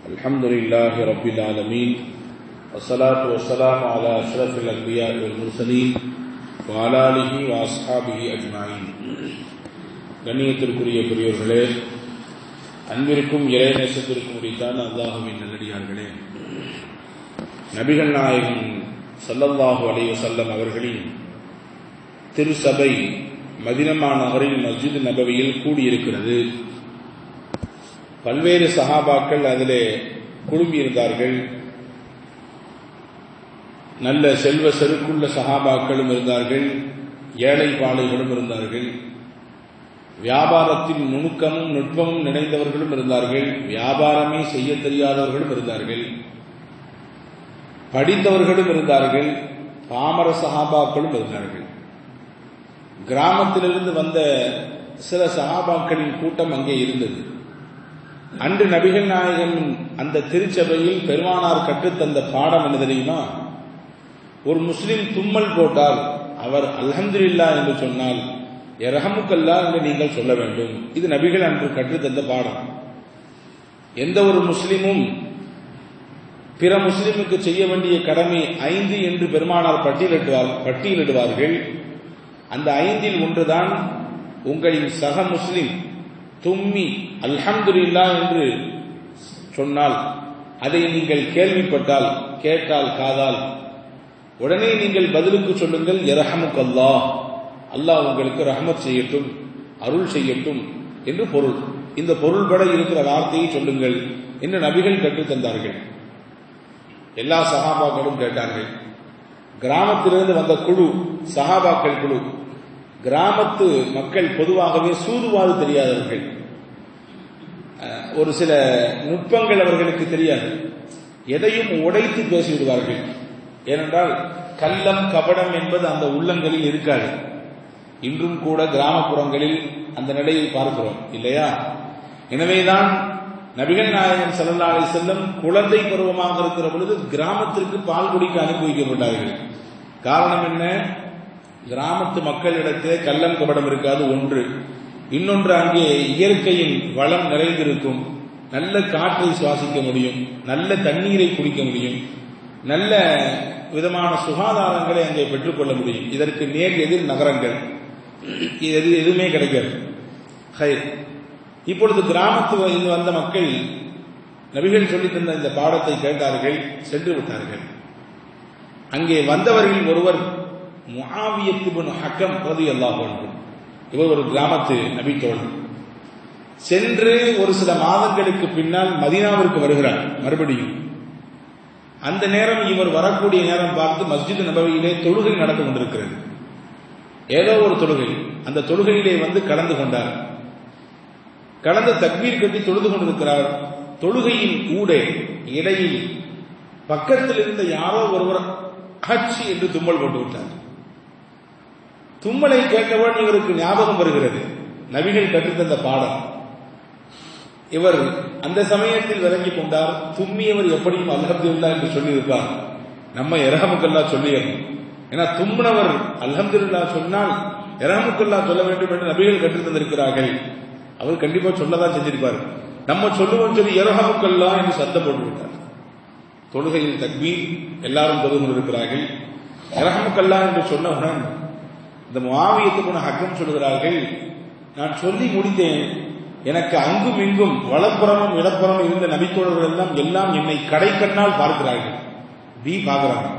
الحمد لله رب العالمين والصلاة والسلام على أشرف الأنبياء والمرسلين وعلى آله وأصحابه أجمعين கண்ணியத்திற்குரிய பெரியவர்களே அன்பிற்கும் இறைநேசத்திற்கும் உரித்தான அல்லாஹுவின் நல்லடியார்களே நபிகள் நாயகம் சல்லல்லாஹு அலைஹி வஸல்லம் அவர்களின் திருசபை மதினமா நகரில் மஸ்ஜித் நபவியில் கூடியிருக்கிறது பல்வேறு சஹாபாக்கள் அதிலே குழுமியிருந்தார்கள் நல்ல செல்வ செருக்குள்ள சஹாபாக்களும் இருந்தார்கள் ஏழை பாலைகளும் இருந்தார்கள் வியாபாரத்தின் நுணுக்கமும் நுட்பமும் நினைந்தவர்களும் இருந்தார்கள் வியாபாரமே செய்ய தெரியாதவர்களும் இருந்தார்கள் படித்தவர்களும் இருந்தார்கள் பாமர சஹாபாக்களும் இருந்தார்கள் கிராமத்திலிருந்து வந்த சில சஹாபாக்களின் கூட்டம் அங்கே இருந்தது அன்று நபிகள் நாயகம் அந்த திருச்சபையில் பெருமானார் கற்றுத்தந்த பாடம் என்ன தெரியுமா ஒரு முஸ்லிம் தும்மல் போட்டால் அவர் அல்ஹம்துலில்லா என்று சொன்னால் எரஹமுக்கல்லா என்று நீங்கள் சொல்ல வேண்டும் இது நபிகள் அன்று கற்றுத்தந்த பாடம் எந்த ஒரு முஸ்லிமும் பிற முஸ்லிமுக்கு செய்ய வேண்டிய கடமை ஐந்து என்று பெருமானார் பட்டியலிடுவார் பட்டியலிடுவார்கள் அந்த ஐந்தில் ஒன்றுதான் உங்களின் சக முஸ்லிம் தும்மி அல்ஹம்துலில்லா என்று சொன்னால் அதை நீங்கள் கேள்விப்பட்டால் கேட்டால் காதால் உடனே நீங்கள் பதிலுக்கு சொல்லுங்கள் எரஹமுக் அல்லாஹ் அல்லாஹ் உங்களுக்கு ரஹமத் செய்யட்டும் அருள் செய்யட்டும் என்று பொருள் இந்த பொருள்பட இருக்கிற வார்த்தையை சொல்லுங்கள் என்று நபிகள் கற்றுத் தந்தார்கள் எல்லா சகாபாக்களும் கேட்டார்கள் கிராமத்திலிருந்து வந்த குழு சகாபாக்கள் குழு கிராமத்து மக்கள் பொதுவாகவே சூதுவாது தெரியாதவர்கள் ஒரு சில நுட்பங்கள் அவர்களுக்கு தெரியாது எதையும் உடைத்து பேசிவிடுவார்கள் ஏனென்றால் கள்ளம் கபடம் என்பது அந்த உள்ளங்களில் இருக்காது இன்றும் கூட கிராமப்புறங்களில் அந்த நிலையை பார்க்கிறோம் இல்லையா எனவேதான் நபிகள் நாயகன் சல்லா அலி செல்லம் குழந்தை பருவமாக இருக்கிற பொழுது கிராமத்திற்கு பால் குடிக்க அனுப்பி வைக்கப்பட்டார்கள் காரணம் என்ன கிராமத்து மக்களிடத்தே கள்ளம் கபடம் இருக்காது ஒன்று இன்னொன்று அங்கே இயற்கையின் வளம் நிறைந்திருக்கும் நல்ல காற்றை சுவாசிக்க முடியும் நல்ல தண்ணீரை குடிக்க முடியும் நல்ல விதமான சுகாதாரங்களை அங்கே பெற்றுக்கொள்ள முடியும் இதற்கு நேர் எதிர் நகரங்கள் இது எதுவுமே கிடைக்காது ஹை இப்பொழுது கிராமத்து வந்த மக்கள் நபிகள் சொல்லி தந்த இந்த பாடத்தை கேட்டார்கள் சென்று விட்டார்கள் அங்கே வந்தவர்கள் ஒருவர் முஆவியத்து ஹக்கம் ரதி அல்லாஹ் இவர் ஒரு கிராமத்து நபி தோழர் சென்று ஒரு சில மாதங்களுக்கு பின்னால் மதினாவிற்கு வருகிறார் மறுபடியும் அந்த நேரம் இவர் வரக்கூடிய நேரம் பார்த்து மஸ்ஜித் நபவியிலே தொழுகை நடந்து கொண்டிருக்கிறது ஏதோ ஒரு தொழுகை அந்த தொழுகையிலே வந்து கலந்து கொண்டார் கலந்து தக்பீர் கட்டி தொழுது கொண்டிருக்கிறார் தொழுகையின் ஊடே இடையில் பக்கத்தில் இருந்த யாரோ ஒருவர் ஹட்சி என்று தும்மல் போட்டு விட்டார் தும்மலை கேட்டவுடன் இவருக்கு ஞாபகம் வருகிறது நபிகள் கற்றுத்தந்த பாடம் இவர் அந்த சமயத்தில் விளங்கி கொண்டார் தும்மியவர் எப்படியும் அல்ஹம்துல்லா என்று சொல்லியிருப்பார் நம்ம எரஹமுக்கல்லா சொல்லிடணும் ஏன்னா தும்மினவர் அல்ஹம்துல்லா சொன்னால் எரஹமுக்கல்லா சொல்ல வேண்டும் என்று நபிகள் கற்றுத்தந்திருக்கிறார்கள் அவர் கண்டிப்பா சொல்லதான் செஞ்சிருப்பார் நம்ம சொல்லுவோம் சொல்லி எரஹமுக்கல்லா என்று சத்தம் போட்டு விட்டார் தொழுகையில் தக்பீர் எல்லாரும் தொழுது கொண்டிருக்கிறார்கள் எரஹமுக்கல்லா என்று சொன்னவுடன் இந்த மாவியத்துக்கு ஹக்கம் சொல்கிறார்கள் நான் சொல்லி முடித்தேன் எனக்கு அங்கும் இங்கும் வலப்புறமும் இடப்புறமும் இருந்த நபித்தோழர்கள் எல்லாம் எல்லாம் என்னை கடைக்கண்ணால் பார்க்கிறார்கள் பி பார்க்கிறாங்க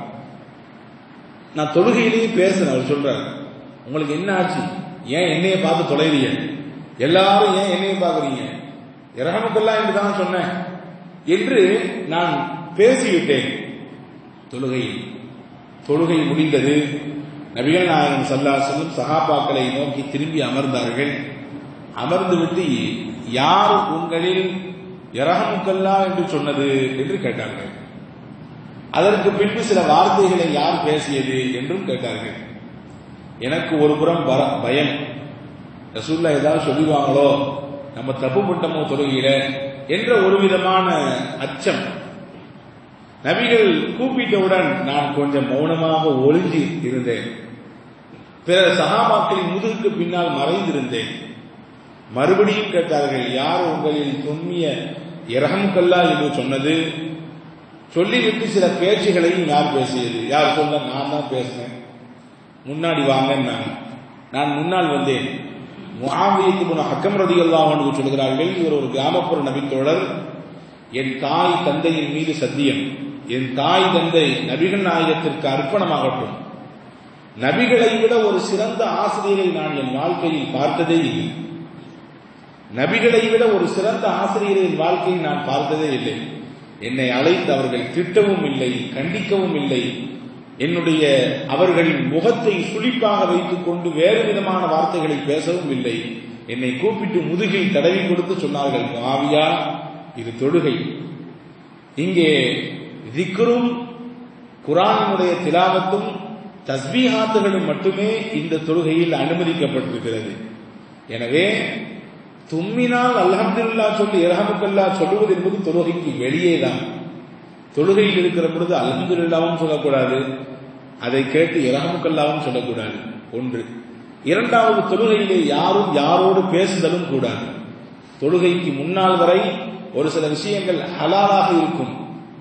நான் தொழுகையிலேயே பேசுறேன் அவர் சொல்றாரு உங்களுக்கு என்ன ஆச்சு ஏன் என்னைய பார்த்து தொலைறீங்க எல்லாரும் ஏன் என்னைய பார்க்குறீங்க இரகமுக்கெல்லாம் என்று தான் சொன்னேன் என்று நான் பேசிவிட்டேன் தொழுகையில் தொழுகை முடிந்தது நபிகள் நாயகம் சல்லா செல்லும் சகாபாக்களை நோக்கி திரும்பி அமர்ந்தார்கள் அமர்ந்து விட்டு யார் உங்களில் இரகமுக்கல்லா என்று சொன்னது என்று கேட்டார்கள் அதற்கு பின்பு சில வார்த்தைகளை யார் பேசியது என்றும் கேட்டார்கள் எனக்கு ஒரு புறம் பயம் ரசூல்லா ஏதாவது சொல்லுவாங்களோ நம்ம தப்பு பட்டமோ தொழுகையில என்ற ஒரு விதமான அச்சம் நபிகள் கூப்பிட்டவுடன் நான் கொஞ்சம் மௌனமாக ஒளிஞ்சி இருந்தேன் பிற சகாபாக்களின் முதுகுக்கு பின்னால் மறைந்திருந்தேன் மறுபடியும் கேட்டார்கள் யார் உங்களில் தும்மிய இரஹமுக்கல்லா என்று சொன்னது சொல்லிவிட்டு சில பேச்சுகளையும் யார் பேசியது யார் சொல்ல நான் தான் பேசினேன் முன்னாடி வாங்கன்னாங்க நான் முன்னால் வந்தேன் முகாமியத்து முன் ஹக்கம் ரதிகல்லாஹ் சொல்கிறார்கள் இவர் ஒரு கிராமப்புற நபித்தோழர் என் தாய் தந்தையின் மீது சத்தியம் என் தாய் தந்தை நபிகள் நாயகத்திற்கு அர்ப்பணமாகட்டும் நபிகளை விட ஒரு சிறந்த ஆசிரியரை நான் என் வாழ்க்கையில் பார்த்ததே இல்லை நபிகளை விட ஒரு சிறந்த ஆசிரியரை என் வாழ்க்கையில் நான் பார்த்ததே இல்லை என்னை அழைத்து அவர்கள் திட்டவும் இல்லை கண்டிக்கவும் இல்லை என்னுடைய அவர்களின் முகத்தை சுழிப்பாக வைத்துக் கொண்டு வேறு விதமான வார்த்தைகளை பேசவும் இல்லை என்னை கூப்பிட்டு முதுகில் தடவி கொடுத்து சொன்னார்கள் மாவியா இது தொழுகை இங்கே திக்ரும் குரானினுடைய திலாவத்தும் தஸ்பீஹாத்துகளும் மட்டுமே இந்த தொழுகையில் அனுமதிக்கப்பட்டிருக்கிறது எனவே தும்மினால் அல்ஹம்துல்லா சொல்லி இரஹமுக்கல்லா சொல்லுவது என்பது தொழுகைக்கு வெளியே தான் தொழுகையில் இருக்கிற பொழுது அல்ஹம்துல்லாவும் சொல்லக்கூடாது அதை கேட்டு இரஹமுக்கல்லாவும் சொல்லக்கூடாது ஒன்று இரண்டாவது தொழுகையிலே யாரும் யாரோடு பேசுதலும் கூடாது தொழுகைக்கு முன்னால் வரை ஒரு சில விஷயங்கள் ஹலாலாக இருக்கும்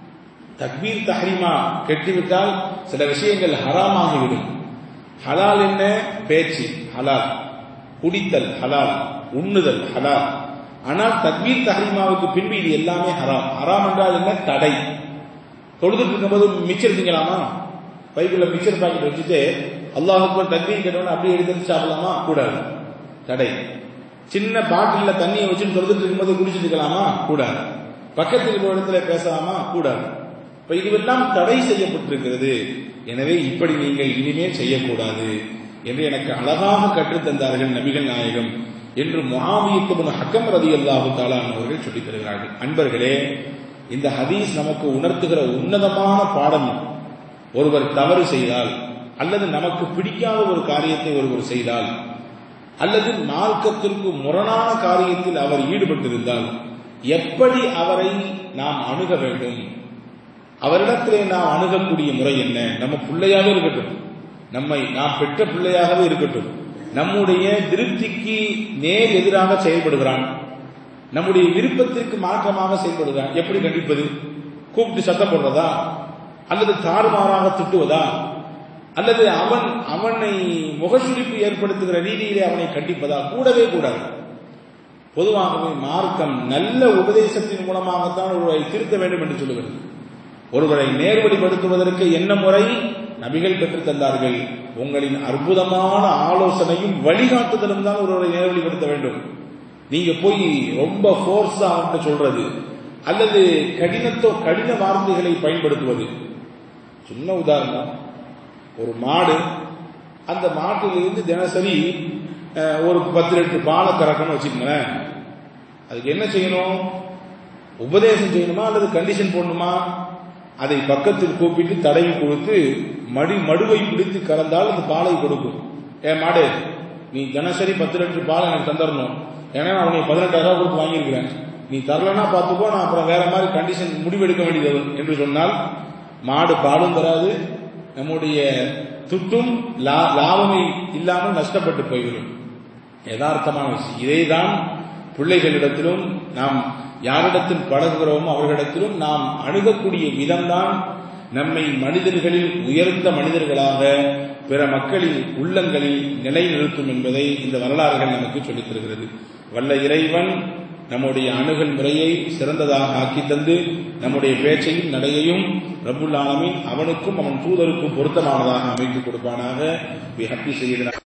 தக்பீர் தஹ்ரீமா கெட்டுவிட்டால் சில விஷயங்கள் ஹராமாகிவிடும் ஹலால் என்ன பேச்சு ஹலால் குடித்தல் ஹலால் உண்ணுதல் ஹலால் ஆனால் தக்பீர் தஹ்ரீமாவுக்கு பின்பு இது எல்லாமே ஹராம் ஹராம் என்றால் என்ன தடை தொழுதுட்டு இருக்கும்போது மிச்சர் திங்கலாமா பைக்குள்ள மிச்சர் பாக்கெட் வச்சுட்டு அல்லாஹுக்கு தக்பீர் கேட்டவன அப்படியே எடுத்து சாப்பிடலாமா கூடாது தடை சின்ன பாட்டில்ல தண்ணியை வச்சு தொழுதுட்டு இருக்கும்போது குடிச்சிட்டு இருக்கலாமா கூடாது பக்கத்தில் இருக்கிற இடத்துல பேசலாமா கூடாது இப்ப இதுவெல்லாம் தடை செய்யப்பட்டிருக்கிறது எனவே இப்படி நீங்கள் இனிமேல் செய்யக்கூடாது என்று எனக்கு அழகாக கற்றுத்தந்தார்கள் நபிகள் நாயகம் என்று முகாமியத்து ஹக்கம் ரதி அல்லாஹு தாலான் அவர்கள் சொல்லித் தருகிறார்கள் அன்பர்களே இந்த ஹதீஸ் நமக்கு உணர்த்துகிற உன்னதமான பாடம் ஒருவர் தவறு செய்தால் அல்லது நமக்கு பிடிக்காத ஒரு காரியத்தை ஒருவர் செய்தால் அல்லது மார்க்கத்திற்கு முரணான காரியத்தில் அவர் ஈடுபட்டிருந்தால் எப்படி அவரை நாம் அணுக வேண்டும் அவரிடத்திலே நாம் அணுகக்கூடிய முறை என்ன நம்ம பிள்ளையாவே இருக்கட்டும் நம்மை நாம் பெற்ற பிள்ளையாகவே இருக்கட்டும் நம்முடைய திருப்திக்கு நேர் எதிராக செயல்படுகிறான் நம்முடைய விருப்பத்திற்கு மாற்றமாக செயல்படுகிறான் எப்படி கண்டிப்பது கூப்பிட்டு சத்தம் போடுறதா அல்லது தாறுமாறாக திட்டுவதா அல்லது அவன் அவனை முகசுழிப்பு ஏற்படுத்துகிற ரீதியிலே அவனை கண்டிப்பதா கூடவே கூடாது பொதுவாகவே மார்க்கம் நல்ல உபதேசத்தின் மூலமாகத்தான் ஒருவரை திருத்த வேண்டும் என்று சொல்லுகிறது ஒருவரை நேர்வழிப்படுத்துவதற்கு என்ன முறை நபிகள் பெற்றுத் தந்தார்கள் உங்களின் அற்புதமான ஆலோசனையும் வழிகாட்டுதலும் தான் ஒருவரை நேர்வழிப்படுத்த வேண்டும் நீங்க போய் ரொம்ப போர்ஸா அவன்கிட்ட சொல்றது அல்லது கடினத்தோ கடின வார்த்தைகளை பயன்படுத்துவது சின்ன உதாரணம் ஒரு மாடு அந்த மாட்டிலிருந்து தினசரி ஒரு பத்து லிட்டர் பாலை கறக்கணும் வச்சுக்கோங்களேன் அதுக்கு என்ன செய்யணும் உபதேசம் செய்யணுமா அல்லது கண்டிஷன் போடணுமா அதை பக்கத்தில் கூப்பிட்டு தடவி கொடுத்து மடி மடுவை பிடித்து கறந்தால் அந்த பாலை கொடுக்கும் ஏ மாடு நீ தினசரி பத்து லிட்டர் பால் எனக்கு தந்துடணும் ஏன்னா அவனை பதினெட்டாயிரம் கொடுத்து வாங்கியிருக்கிறேன் நீ தரலன்னா பார்த்துக்கோ நான் அப்புறம் வேற மாதிரி கண்டிஷன் முடிவெடுக்க வேண்டியது என்று சொன்னால் மாடு பாலும் தராது நம்முடைய துட்டும் லாபமே இல்லாமல் நஷ்டப்பட்டு போய்விடும் யதார்த்தமான விஷயம் இதைதான் பிள்ளைகளிடத்திலும் நாம் யாரிடத்தில் பழகுகிறோமோ அவர்களிடத்திலும் நாம் அணுகக்கூடிய விதம்தான் நம்மை மனிதர்களில் உயர்ந்த மனிதர்களாக பிற மக்களின் உள்ளங்களில் நிலைநிறுத்தும் என்பதை இந்த வரலாறுகள் நமக்கு சொல்லித் தருகிறது வல்ல இறைவன் நம்முடைய அணுகல் முறையை சிறந்ததாக ஆக்கி தந்து நம்முடைய பேச்சையும் நடையையும் ரபுல் ஆலமின் அவனுக்கும் அவன் தூதருக்கும் பொருத்தமானதாக அமைத்து கொடுப்பானாக வி ஹப்பி செய்கிறார்